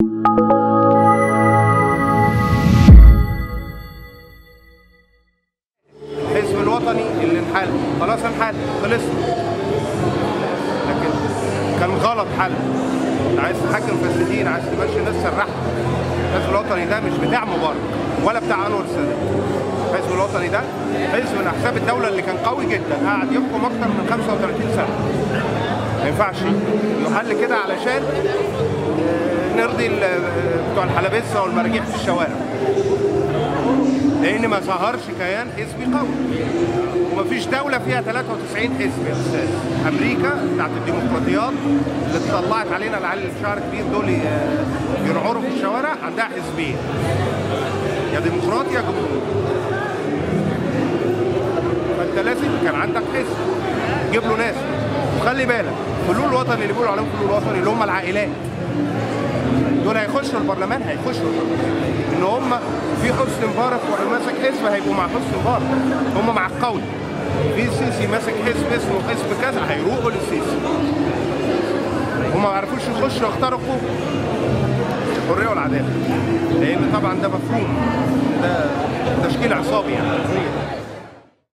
الحزب الوطني اللي انحل خلاص انحل خلص لكن كان غلط حل عايز تحكم فاسدين عايز تمشي الناس سرحها الحزب الوطني ده مش بتاع مبارك ولا بتاع انور السادات الحزب الوطني ده حزب من احزاب الدوله اللي كان قوي جدا قعد يحكم اكتر من 35 سنه ما ينفعش يحل كده علشان آه، نرضي ال- بتوع الحلبسه والمراجيح في الشوارع لان ما ظهرش كيان حزبي قوي ومفيش دوله فيها 93 حزب يا استاذ امريكا بتاعت الديمقراطيات اللي اتطلعت علينا العيال اللي بشعر كبير دول آه، يرعروا في الشوارع عندها حزبين يا ديمقراطي يا جمهوري فانت لازم كان عندك حزب جيب له ناس وخلي بالك فلول الوطني اللي بيقولوا عليهم فلول الوطني اللي هم العائلات دول هيخشوا البرلمان هيخشوا البرلمان ان هم في حسني مبارك ولو ماسك حزب هيبقوا مع حسني مبارك هم مع القوي في السيسي ماسك حزب اسمه حزب كذا هيروحوا للسيسي هم ما عرفوش يخشوا يخترقوا الحريه والعداله لان طبعا ده مفهوم ده تشكيل عصابي يعني